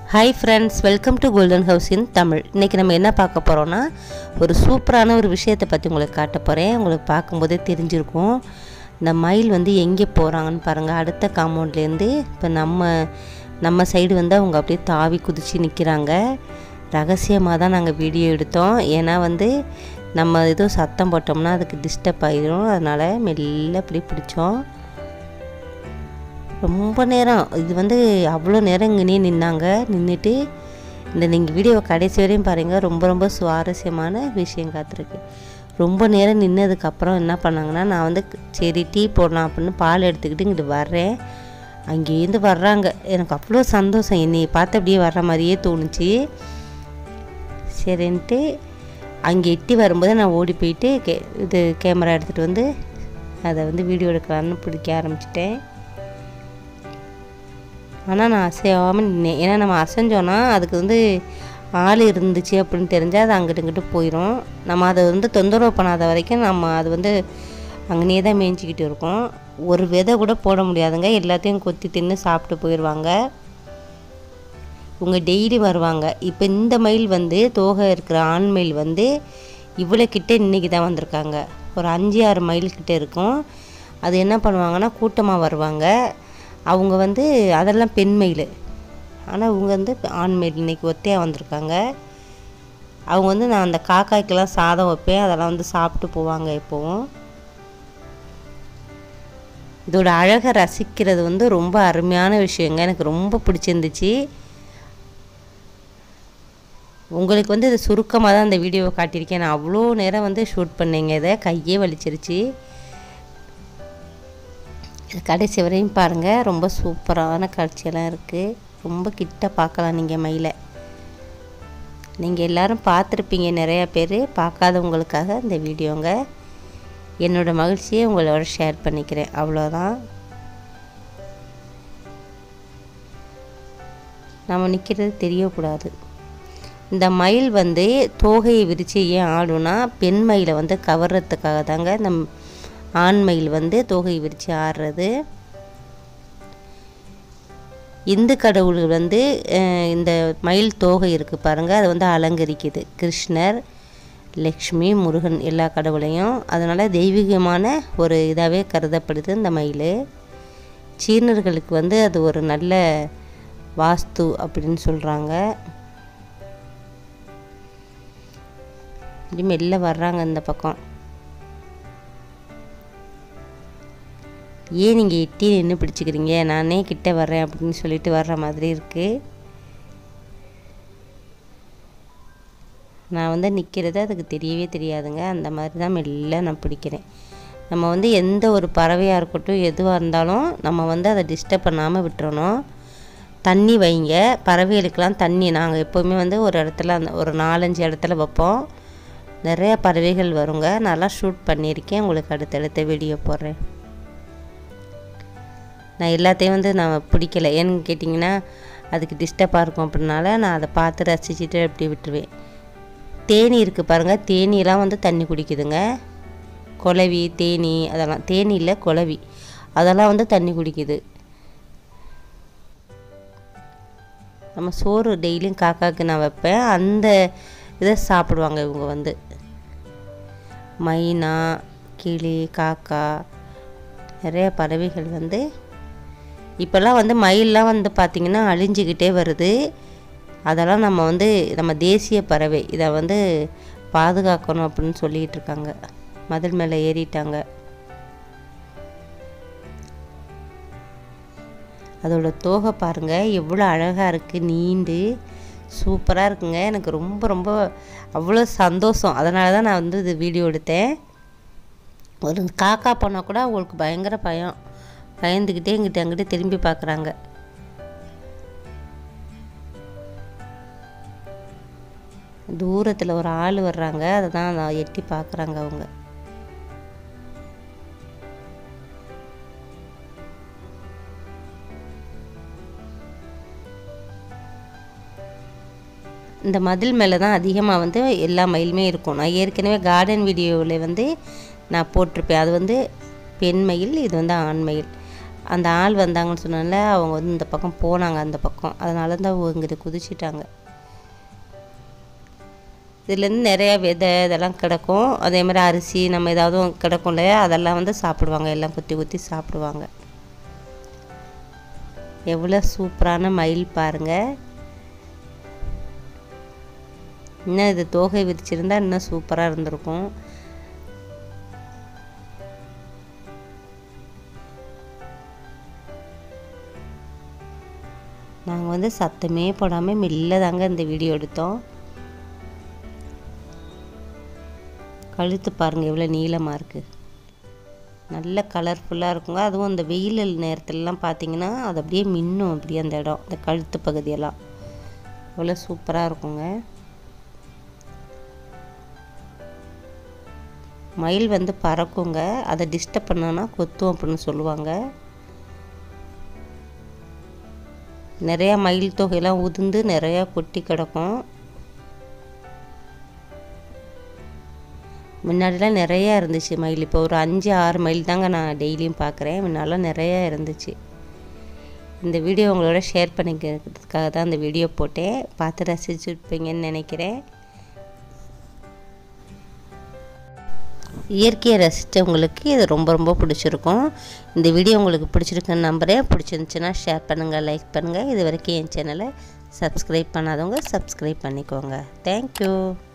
hi friends welcome to golden house in Tamil இன்றைக்கி நம்ம என்ன பார்க்க போகிறோன்னா ஒரு சூப்பரான ஒரு விஷயத்தை பற்றி உங்களுக்கு காட்ட போகிறேன் உங்களுக்கு பார்க்கும்போதே தெரிஞ்சிருக்கும் இந்த மயில் வந்து எங்கே போகிறாங்கன்னு பாருங்கள் அடுத்த காம்பவுண்ட்லேருந்து இப்போ நம்ம நம்ம சைடு வந்து அவங்க அப்படியே தாவி குதித்து நிற்கிறாங்க ரகசியமாக தான் நாங்கள் வீடியோ எடுத்தோம் ஏன்னா வந்து நம்ம எதுவும் சத்தம் போட்டோம்னா அதுக்கு டிஸ்டர்ப் ஆகிடும் அதனால் மெல்ல அப்படி பிடிச்சோம் ரொம்ப நேரம் இது வந்து அவ்வளோ நேரம் இங்கேனே நின்னாங்க நின்றுட்டு இந்த நீங்கள் வீடியோவை கடைசி வரையும் பாருங்கள் ரொம்ப ரொம்ப சுவாரஸ்யமான விஷயம் காத்திருக்கு ரொம்ப நேரம் நின்னதுக்கப்புறம் என்ன பண்ணாங்கன்னா நான் வந்து சரி டீ போடலாம் அப்படின்னு பால் எடுத்துக்கிட்டு இங்கிட்டு வர்றேன் அங்கேருந்து வர்றாங்க எனக்கு அவ்வளோ சந்தோஷம் என்னை பார்த்து அப்படியே வர்ற மாதிரியே தோணுச்சு சரின்ட்டு அங்கே எட்டி வரும்போது நான் ஓடி போயிட்டு கே இது கேமரா எடுத்துகிட்டு வந்து அதை வந்து வீடியோ எடுக்கலான்னு பிடிக்க ஆரம்பிச்சிட்டேன் ஆனால் நான் அசையாமல் நின்னேன் ஏன்னா நம்ம அசைஞ்சோன்னா அதுக்கு வந்து ஆள் இருந்துச்சு அப்படின்னு தெரிஞ்சால் அது அங்கிட்டு இங்கிட்டு போயிடும் நம்ம அதை வந்து தொந்தரவு பண்ணாத வரைக்கும் நம்ம அது வந்து அங்கனே தான் மேய்ஞ்சிக்கிட்டு இருக்கோம் ஒரு விதை கூட போட முடியாதுங்க எல்லாத்தையும் கொத்தி தின்னு சாப்பிட்டு போயிடுவாங்க உங்கள் டெய்லி வருவாங்க இப்போ இந்த மயில் வந்து தோகை இருக்கிற ஆண் மயில் வந்து இவ்வளோ கிட்ட இன்றைக்கி தான் வந்திருக்காங்க ஒரு அஞ்சு ஆறு மைல் கிட்ட இருக்கும் அது என்ன பண்ணுவாங்கன்னா கூட்டமாக வருவாங்க அவங்க வந்து அதெல்லாம் பெண் மயில் ஆனால் இவங்க வந்து ஆண் மயில் இன்றைக்கி ஒத்தையாக வந்திருக்காங்க அவங்க வந்து நான் அந்த காக்காய்க்கெல்லாம் சாதம் வைப்பேன் அதெல்லாம் வந்து சாப்பிட்டு போவாங்க எப்போவும் இதோட அழகை ரசிக்கிறது வந்து ரொம்ப அருமையான விஷயங்க எனக்கு ரொம்ப பிடிச்சிருந்துச்சு உங்களுக்கு வந்து இது சுருக்கமாக தான் இந்த வீடியோவை காட்டியிருக்கேன் நான் அவ்வளோ நேரம் வந்து ஷூட் பண்ணேங்க இதை கையே வலிச்சிருச்சு இது கடைசி வரையும் பாருங்கள் ரொம்ப சூப்பரான காட்சியெல்லாம் இருக்குது ரொம்ப கிட்ட பார்க்கலாம் நீங்கள் மயிலை நீங்கள் எல்லோரும் பார்த்துருப்பீங்க நிறையா பேர் பார்க்காதவங்களுக்காக இந்த வீடியோங்க என்னோடய மகிழ்ச்சியை உங்களோட ஷேர் பண்ணிக்கிறேன் அவ்வளோதான் நம்ம நிற்கிறது தெரியக்கூடாது இந்த மயில் வந்து தோகையை விரித்து ஏன் ஆடுனா பெண் மயிலை வந்து கவர்றதுக்காக தாங்க இந்த ஆண் மயில் வந்து தோகை விரித்து ஆடுறது இந்து கடவுள்கள் வந்து இந்த மயில் தோகை இருக்குது பாருங்கள் அது வந்து அலங்கரிக்குது கிருஷ்ணர் லக்ஷ்மி முருகன் எல்லா கடவுளையும் அதனால் தெய்வீகமான ஒரு இதாகவே கருதப்படுது இந்த மயில் சீனர்களுக்கு வந்து அது ஒரு நல்ல வாஸ்து அப்படின்னு சொல்கிறாங்க இப்படி மெல்ல வர்றாங்க இந்த பக்கம் ஏன் நீங்கள் எட்டி நின்று பிடிச்சிக்கிறீங்க நானே கிட்ட வர்றேன் அப்படின்னு சொல்லிட்டு வர்ற மாதிரி இருக்குது நான் வந்து நிற்கிறது அதுக்கு தெரியவே தெரியாதுங்க அந்த மாதிரி தான் மெல்ல நான் பிடிக்கிறேன் நம்ம வந்து எந்த ஒரு பறவையாக இருக்கட்டும் எதுவாக இருந்தாலும் நம்ம வந்து அதை டிஸ்டர்ப் பண்ணாமல் விட்டுறணும் தண்ணி வைங்க பறவைகளுக்கெல்லாம் தண்ணி நாங்கள் எப்போவுமே வந்து ஒரு இடத்துல அந்த ஒரு நாலஞ்சு இடத்துல வைப்போம் நிறைய பறவைகள் வருங்க நல்லா ஷூட் பண்ணியிருக்கேன் உங்களுக்கு அடுத்தடுத்த வீடியோ போடுறேன் நான் எல்லாத்தையும் வந்து நான் பிடிக்கல ஏன்னு கேட்டிங்கன்னா அதுக்கு டிஸ்டர்பாக இருக்கும் அப்படின்னால நான் அதை பார்த்து ரசிச்சுட்டு அப்படி விட்டுருவேன் தேனி இருக்குது பாருங்கள் தேனியெல்லாம் வந்து தண்ணி குடிக்குதுங்க குளவி தேனி அதெல்லாம் தேனி இல்லை குளவி அதெல்லாம் வந்து தண்ணி குடிக்குது நம்ம சோறு டெய்லியும் காக்காவுக்கு நான் வைப்பேன் அந்த இதை சாப்பிடுவாங்க இவங்க வந்து மைனா கிளி காக்கா நிறைய பறவைகள் வந்து இப்போல்லாம் வந்து மயிலெலாம் வந்து பார்த்திங்கன்னா அழிஞ்சிக்கிட்டே வருது அதெல்லாம் நம்ம வந்து நம்ம தேசிய பறவை இதை வந்து பாதுகாக்கணும் அப்படின்னு சொல்லிகிட்டு இருக்காங்க மதில் மேலே ஏறிட்டாங்க அதோட தோகை பாருங்கள் எவ்வளோ அழகாக இருக்குது நீண்டு சூப்பராக இருக்குங்க எனக்கு ரொம்ப ரொம்ப அவ்வளோ சந்தோஷம் அதனால தான் நான் வந்து இது வீடியோ எடுத்தேன் ஒரு காக்கா போனால் கூட அவங்களுக்கு பயங்கர பயம் பயந்துக்கிட்டே இங்கிட்ட அங்கிட்ட திரும்பி பார்க்குறாங்க தூரத்தில் ஒரு ஆள் வர்றாங்க அதை தான் நான் எட்டி பார்க்குறாங்க அவங்க இந்த மதில் மேலே தான் அதிகமாக வந்து எல்லா மயிலுமே இருக்கும் நான் ஏற்கனவே கார்டன் வீடியோவில் வந்து நான் போட்டிருப்பேன் அது வந்து பெண் மயில் இது வந்து ஆண் மயில் அந்த ஆள் வந்தாங்கன்னு சொன்னால அவங்க வந்து இந்த பக்கம் போனாங்க அந்த பக்கம் அதனால தான் அவங்க இங்கிட்ட குதிச்சிட்டாங்க இதுலேருந்து நிறையா விதை இதெல்லாம் கிடக்கும் அதே மாதிரி அரிசி நம்ம ஏதாவது கிடக்கும் இல்லையா அதெல்லாம் வந்து சாப்பிடுவாங்க எல்லாம் குத்தி குத்தி சாப்பிடுவாங்க எவ்வளோ சூப்பரான மயில் பாருங்கள் இன்னும் இது தோகை விரிச்சிருந்தா இன்னும் சூப்பராக இருந்திருக்கும் நாங்கள் வந்து சத்தமே போடாமல் மெல்ல தாங்க இந்த வீடியோ எடுத்தோம் கழுத்து பாருங்கள் எவ்வளோ நீளமாக இருக்குது நல்ல கலர்ஃபுல்லாக இருக்குங்க அதுவும் இந்த வெயில் நேரத்துலலாம் பார்த்தீங்கன்னா அது அப்படியே மின்னும் அப்படியே அந்த இடம் இந்த கழுத்து பகுதியெல்லாம் எவ்வளோ சூப்பராக இருக்குங்க மயில் வந்து பறக்குங்க அதை டிஸ்டர்ப் பண்ணோன்னா கொத்தும் அப்படின்னு சொல்லுவாங்க நிறையா மயில் தொகையெல்லாம் உதிர்ந்து நிறையா கொட்டி கிடக்கும் முன்னாடிலாம் நிறையா இருந்துச்சு மயில் இப்போ ஒரு அஞ்சு ஆறு மயில் தாங்க நான் டெய்லியும் பார்க்குறேன் முன்னாலாம் நிறையா இருந்துச்சு இந்த வீடியோ உங்களோட ஷேர் பண்ணிக்கிறதுக்காக தான் இந்த வீடியோ போட்டேன் பார்த்து ரசிச்சுருப்பீங்கன்னு நினைக்கிறேன் இயற்கையை ரசித்தவங்களுக்கு இது ரொம்ப ரொம்ப பிடிச்சிருக்கும் இந்த வீடியோ உங்களுக்கு பிடிச்சிருக்குன்னு நம்புகிறேன் பிடிச்சிருந்துச்சுன்னா ஷேர் பண்ணுங்கள் லைக் பண்ணுங்கள் இது வரைக்கும் என் சேனலை சப்ஸ்கிரைப் பண்ணாதவங்க சப்ஸ்கிரைப் பண்ணிக்கோங்க தேங்க்யூ